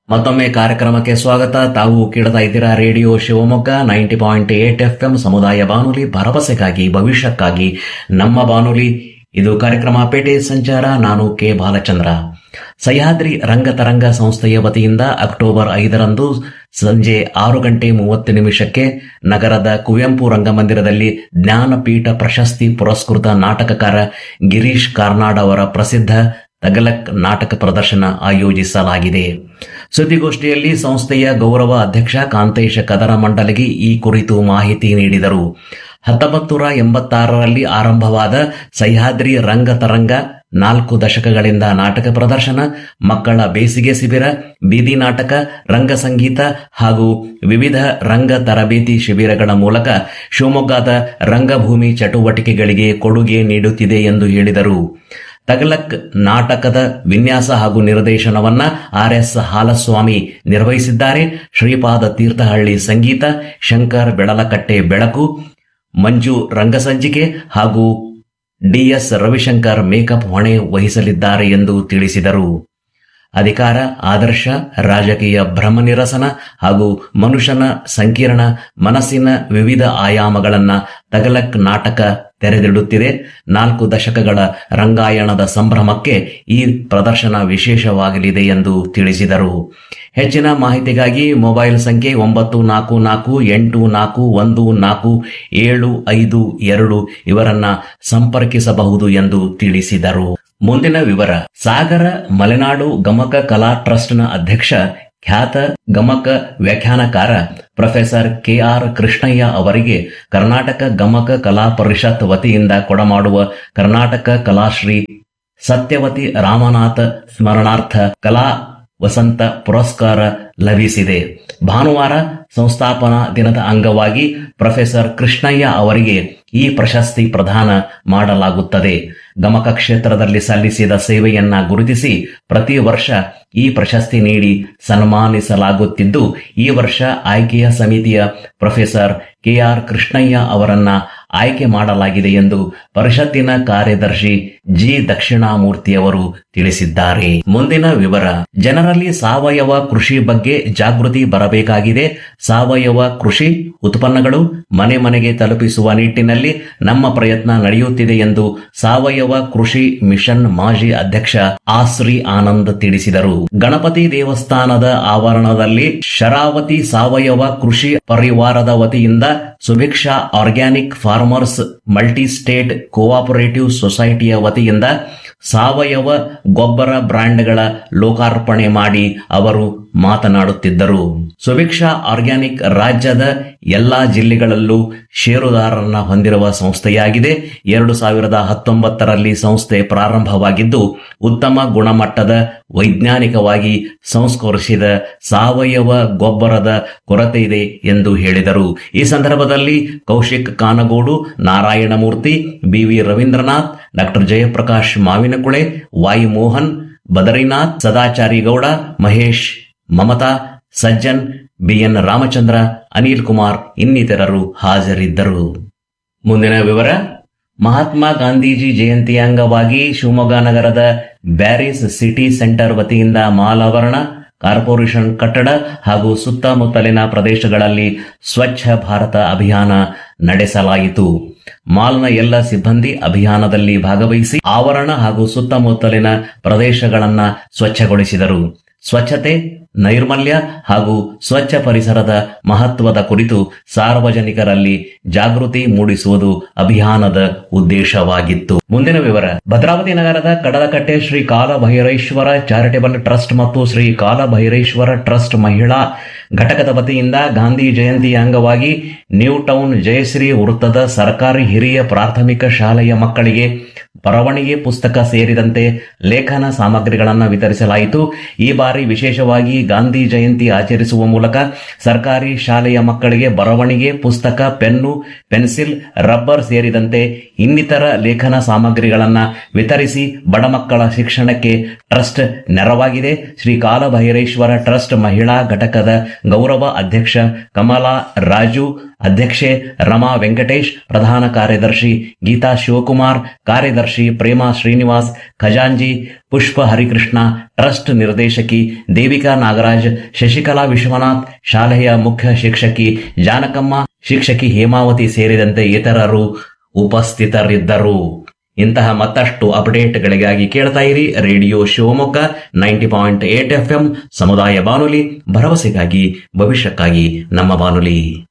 ಮತ್ತೊಮ್ಮೆ ಕಾರ್ಯಕ್ರಮಕ್ಕೆ ಸ್ವಾಗತ ತಾವು ಕೇಳ್ತಾ ಇದ್ದೀರಾ radio Shivamogga ninety point eight F M ಸಮುದಾಯ ಬಾನುಲಿ ಭರವಸೆಗಾಗಿ ಭವಿಷ್ಯಕ್ಕಾಗಿ ನಮ್ಮ ಬಾನುಲಿ ಇದು ಕಾರ್ಯಕ್ರಮ ಪೇಟೆ ಸಂಚಾರ ನಾನು ಕೆ ಬಾಲಚಂದ್ರ ಸಹ್ಯಾದ್ರಿ ರಂಗತರಂಗ ಸಂಸ್ಥೆಯ ವತಿಯಿಂದ ಅಕ್ಟೋಬರ್ ಐದರಂದು ಸಂಜೆ ಆರು ಗಂಟೆ ಮೂವತ್ತು ನಿಮಿಷಕ್ಕೆ ನಗರದ ಕುವೆಂಪು ರಂಗಮಂದಿರದಲ್ಲಿ ಜ್ಞಾನಪೀಠ ಪ್ರಶಸ್ತಿ ಪುರಸ್ಕೃತ ನಾಟಕಕಾರ ಗಿರೀಶ್ ಕಾರ್ನಾಡ್ ಅವರ ಪ್ರಸಿದ್ಧ ತಗಲಕ್ ನಾಟಕ ಪ್ರದರ್ಶನ ಆಯೋಜಿಸಲಾಗಿದೆ ಸುದ್ದಿಗೋಷ್ಠಿಯಲ್ಲಿ ಸಂಸ್ಥೆಯ ಗೌರವ ಅಧ್ಯಕ್ಷ ಕಾಂತೇಶ ಕದರ ಮಂಡಲಿಗೆ ಈ ಕುರಿತು ಮಾಹಿತಿ ನೀಡಿದರು ಹತ್ತೊಂಬತ್ತು ನೂರ ಎಂಬತ್ತಾರರಲ್ಲಿ ಆರಂಭವಾದ ಸಹ್ಯಾದ್ರಿ ರಂಗತರಂಗ ನಾಲ್ಕು ದಶಕಗಳಿಂದ ನಾಟಕ ಪ್ರದರ್ಶನ ಮಕ್ಕಳ ಬೇಸಿಗೆ ಶಿಬಿರ ಬೀದಿ ನಾಟಕ ರಂಗ ಸಂಗೀತ ಹಾಗೂ ವಿವಿಧ ರಂಗ ತರಬೇತಿ ಶಿಬಿರಗಳ ಮೂಲಕ ಶಿವಮೊಗ್ಗದ ರಂಗಭೂಮಿ ಚಟುವಟಿಕೆಗಳಿಗೆ ಕೊಡುಗೆ ನೀಡುತ್ತಿದೆ ಎಂದು ಹೇಳಿದರು ತಗಲಕ್ ನಾಟಕದ ವಿನ್ಯಾಸ ಹಾಗೂ ನಿರ್ದೇಶನವನ್ನ ಆರ್ ಎಸ್ ಹಾಲಸ್ವಾಮಿ ನಿರ್ವಹಿಸಿದ್ದಾರೆ ಶ್ರೀಪಾದ ತೀರ್ಥಹಳ್ಳಿ ಸಂಗೀತ ಶಂಕರ್ ಬೆಳಲಕಟ್ಟೆ ಬೆಳಕು ಮಂಜು ರಂಗಸಂಚಿಕೆ ಹಾಗೂ ಡಿಎಸ್ ರವಿಶಂಕರ್ ಮೇಕಪ್ ಹೊಣೆ ವಹಿಸಲಿದ್ದಾರೆ ಎಂದು ತಿಳಿಸಿದರು ಅಧಿಕಾರ ಆದರ್ಶ ರಾಜಕೀಯ ಭ್ರಮನಿರಸನ ಹಾಗೂ ಮನುಷ್ಯನ ಸಂಕೀರ್ಣ ಮನಸ್ಸಿನ ವಿವಿಧ ಆಯಾಮಗಳನ್ನ ತಗಲಕ್ ನಾಟಕ ತೆರೆದಿಡುತ್ತಿದೆ ನಾಲ್ಕು ದಶಕಗಳ ರಂಗಾಯಣದ ಸಂಭ್ರಮಕ್ಕೆ ಈ ಪ್ರದರ್ಶನ ವಿಶೇಷವಾಗಲಿದೆ ಎಂದು ತಿಳಿಸಿದರು ಹೆಚ್ಚಿನ ಮಾಹಿತಿಗಾಗಿ ಮೊಬೈಲ್ ಸಂಖ್ಯೆ ಒಂಬತ್ತು ನಾಲ್ಕು ನಾಲ್ಕು ಎಂಟು ನಾಲ್ಕು ಒಂದು ನಾಲ್ಕು ಏಳು ಐದು ಎರಡು ಇವರನ್ನ ಸಂಪರ್ಕಿಸಬಹುದು ಎಂದು ತಿಳಿಸಿದರು ಮುಂದಿನ ವಿವರ ಸಾಗರ ಮಲೆನಾಡು ಗಮಕ ಕಲಾ ಟ್ರಸ್ಟ್ನ ಅಧ್ಯಕ್ಷ ಖ್ಯಾತ ಗಮಕ ವ್ಯಾಖ್ಯಾನಕಾರ ಪ್ರೊಫೆಸರ್ ಕೆಆರ್ ಕೃಷ್ಣಯ್ಯ ಅವರಿಗೆ ಕರ್ನಾಟಕ ಗಮಕ ಕಲಾ ಪರಿಷತ್ ವತಿಯಿಂದ ಕೊಡಮಾಡುವ ಕರ್ನಾಟಕ ಕಲಾಶ್ರೀ ಸತ್ಯವತಿ ರಾಮನಾಥ ಸ್ಮರಣಾರ್ಥ ಕಲಾ ವಸಂತ ಪುರಸ್ಕಾರ ಲಭಿಸಿದೆ ಭಾನುವಾರ ಸಂಸ್ಥಾಪನಾ ದಿನದ ಅಂಗವಾಗಿ ಪ್ರೊಫೆಸರ್ ಕೃಷ್ಣಯ್ಯ ಅವರಿಗೆ ಈ ಪ್ರಶಸ್ತಿ ಪ್ರದಾನ ಮಾಡಲಾಗುತ್ತದೆ ಗಮಕ ಕ್ಷೇತ್ರದಲ್ಲಿ ಸಲ್ಲಿಸಿದ ಸೇವೆಯನ್ನ ಗುರುತಿಸಿ ಪ್ರತಿ ವರ್ಷ ಈ ಪ್ರಶಸ್ತಿ ನೀಡಿ ಸನ್ಮಾನಿಸಲಾಗುತ್ತಿದ್ದು ಈ ವರ್ಷ ಆಯ್ಕೆಯ ಸಮಿತಿಯ ಪ್ರೊಫೆಸರ್ ಕೆಆರ್ ಕೃಷ್ಣಯ್ಯ ಅವರನ್ನ ಆಯ್ಕೆ ಮಾಡಲಾಗಿದೆ ಎಂದು ಪರಿಷತ್ತಿನ ಕಾರ್ಯದರ್ಶಿ ಜಿ ದಕ್ಷಿಣಾಮೂರ್ತಿಯವರು ತಿಳಿಸಿದ್ದಾರೆ ಮುಂದಿನ ವಿವರ ಜನರಲ್ಲಿ ಸಾವಯವ ಕೃಷಿ ಬಗ್ಗೆ ಜಾಗೃತಿ ಬರಬೇಕಾಗಿದೆ ಸಾವಯವ ಕೃಷಿ ಉತ್ಪನ್ನಗಳು ಮನೆ ಮನೆಗೆ ತಲುಪಿಸುವ ನಿಟ್ಟಿನಲ್ಲಿ ನಮ್ಮ ಪ್ರಯತ್ನ ನಡೆಯುತ್ತಿದೆ ಎಂದು ಸಾವಯವ ಕೃಷಿ ಮಿಷನ್ ಮಾಜಿ ಅಧ್ಯಕ್ಷ ಆಶ್ರೀ ಆನಂದ್ ತಿಳಿಸಿದರು ಗಣಪತಿ ದೇವಸ್ಥಾನದ ಆವರಣದಲ್ಲಿ ಶರಾವತಿ ಸಾವಯವ ಕೃಷಿ ಪರಿವಾರದ ವತಿಯಿಂದ Subhiksha organic farmers multi state cooperative ಸೊಸೈಟಿಯ ವತಿಯಿಂದ ಸಾವಯವ ಗೊಬ್ಬರ ಬ್ರ್ಯಾಂಡ್ಗಳ ಲೋಕಾರ್ಪಣೆ ಮಾಡಿ ಅವರು ಮಾತನಾಡುತ್ತಿದ್ದರು ಸುಭಿಕ್ಷಾ ಆರ್ಗ್ಯಾನಿಕ್ ರಾಜ್ಯದ ಎಲ್ಲಾ ಜಿಲ್ಲೆಗಳಲ್ಲೂ ಷೇರುದಾರರನ್ನ ಹೊಂದಿರುವ ಸಂಸ್ಥೆಯಾಗಿದೆ ಎರಡು ಸಾವಿರದ ಹತ್ತೊಂಬತ್ತರಲ್ಲಿ ಸಂಸ್ಥೆ ಪ್ರಾರಂಭವಾಗಿದ್ದು ಉತ್ತಮ ಗುಣಮಟ್ಟದ ವೈಜ್ಞಾನಿಕವಾಗಿ ಸಂಸ್ಕರಿಸಿದ ಸಾವಯವ ಗೊಬ್ಬರದ ಕೊರತೆ ಇದೆ ಎಂದು ಹೇಳಿದರು ಈ ಸಂದರ್ಭದಲ್ಲಿ Kaushik Kanagodu Narayanamurthy B V Ravindranath doctor Jayaprakash Mavinakule Vayu Mohan Badarinath Sadachari Gowda Mahesh Mamata Sajjan B N Ramachandra Anil Kumar ಇನ್ನಿತರರು ಹಾಜರಿದ್ದರು ಮುಂದಿನ ವಿವರ ಮಹಾತ್ಮ ಗಾಂಧೀಜಿ ಜಯಂತಿಯ ಅಂಗವಾಗಿ ಶಿವಮೊಗ್ಗ ನಗರದ ಬ್ಯಾರಿಸ್ ಸಿಟಿ ಸೆಂಟರ್ ವತಿಯಿಂದ ಮಾಲಾವರಣ ಕಾರ್ಪೊರೇಷನ್ ಕಟ್ಟಡ ಹಾಗೂ ಸುತ್ತಮುತ್ತಲಿನ ಪ್ರದೇಶಗಳಲ್ಲಿ ಸ್ವಚ್ಛ ಭಾರತ ಅಭಿಯಾನ ನಡೆಸಲಾಯಿತು ಮಾಲ್ನ ಎಲ್ಲ ಸಿಬ್ಬಂದಿ ಅಭಿಯಾನದಲ್ಲಿ ಭಾಗವಹಿಸಿ ಆವರಣ ಹಾಗೂ ಸುತ್ತಮುತ್ತಲಿನ ಪ್ರದೇಶಗಳನ್ನ ಸ್ವಚ್ಛಗೊಳಿಸಿದರು ಸ್ವಚ್ಛತೆ ನೈರ್ಮಲ್ಯ ಹಾಗೂ ಸ್ವಚ್ಛ ಪರಿಸರದ ಮಹತ್ವದ ಕುರಿತು ಸಾರ್ವಜನಿಕರಲ್ಲಿ ಜಾಗೃತಿ ಮೂಡಿಸುವುದು ಅಭಿಯಾನದ ಉದ್ದೇಶವಾಗಿತ್ತು ಮುಂದಿನ ವಿವರ ಭದ್ರಾವತಿ ನಗರದ ಕಡಲಕಟ್ಟೆ ಶ್ರೀ ಕಾಲಭೈರೇಶ್ವರ ಚಾರಿಟೇಬಲ್ ಟ್ರಸ್ಟ್ ಮತ್ತು ಶ್ರೀ ಕಾಲಭೈರೇಶ್ವರ ಟ್ರಸ್ಟ್ ಮಹಿಳಾ ಘಟಕದ ವತಿಯಿಂದ ಗಾಂಧಿ ಜಯಂತಿಯ ಅಂಗವಾಗಿ ನ್ಯೂ ಟೌನ್ ಜಯಶ್ರೀ ವೃತ್ತದ ಸರ್ಕಾರಿ ಹಿರಿಯ ಪ್ರಾಥಮಿಕ ಶಾಲೆಯ ಮಕ್ಕಳಿಗೆ ಬರವಣಿಗೆ ಪುಸ್ತಕ ಸೇರಿದಂತೆ ಲೇಖನ ಸಾಮಗ್ರಿಗಳನ್ನು ವಿತರಿಸಲಾಯಿತು ಈ ಬಾರಿ ವಿಶೇಷವಾಗಿ ಗಾಂಧಿ ಜಯಂತಿ ಆಚರಿಸುವ ಮೂಲಕ ಸರ್ಕಾರಿ ಶಾಲೆಯ ಮಕ್ಕಳಿಗೆ ಬರವಣಿಗೆ ಪುಸ್ತಕ ಪೆನ್ನು ಪೆನ್ಸಿಲ್ ರಬ್ಬರ್ ಸೇರಿದಂತೆ ಇನ್ನಿತರ ಲೇಖನ ಸಾಮಗ್ರಿಗಳನ್ನು ವಿತರಿಸಿ ಬಡ ಮಕ್ಕಳ ಶಿಕ್ಷಣಕ್ಕೆ ಟ್ರಸ್ಟ್ ನೆರವಾಗಿದೆ ಶ್ರೀ ಕಾಲಭೈರೇಶ್ವರ ಟ್ರಸ್ಟ್ ಮಹಿಳಾ ಘಟಕದ ಗೌರವ ಅಧ್ಯಕ್ಷ ಕಮಲಾ ರಾಜು ಅಧ್ಯಕ್ಷೆ ರಮಾ ವೆಂಕಟೇಶ್ ಪ್ರಧಾನ ಕಾರ್ಯದರ್ಶಿ ಗೀತಾ ಶಿವಕುಮಾರ್ ಕಾರ್ಯದರ್ಶಿ ಪ್ರೇಮಾ ಶ್ರೀನಿವಾಸ್ ಖಜಾಂಜಿ ಪುಷ್ಪ ಹರಿಕೃಷ್ಣ ಟ್ರಸ್ಟ್ ನಿರ್ದೇಶಕಿ ದೇವಿಕಾ ನಾಗರಾಜ್ ಶಶಿಕಲಾ ವಿಶ್ವನಾಥ್ ಶಾಲೆಯ ಮುಖ್ಯ ಶಿಕ್ಷಕಿ ಜಾನಕಮ್ಮ ಶಿಕ್ಷಕಿ ಹೇಮಾವತಿ ಸೇರಿದಂತೆ ಇತರರು ಉಪಸ್ಥಿತರಿದ್ದರು ಇಂತಹ ಮತ್ತಷ್ಟು ಅಪ್ಡೇಟ್ಗಳಿಗಾಗಿ ಕೇಳ್ತಾ ಇರಿ radio Shivamogga ninety point eight F ಸಮುದಾಯ ಬಾನುಲಿ ಭರವಸೆಗಾಗಿ ಭವಿಷ್ಯಕ್ಕಾಗಿ ನಮ್ಮ ಬಾನುಲಿ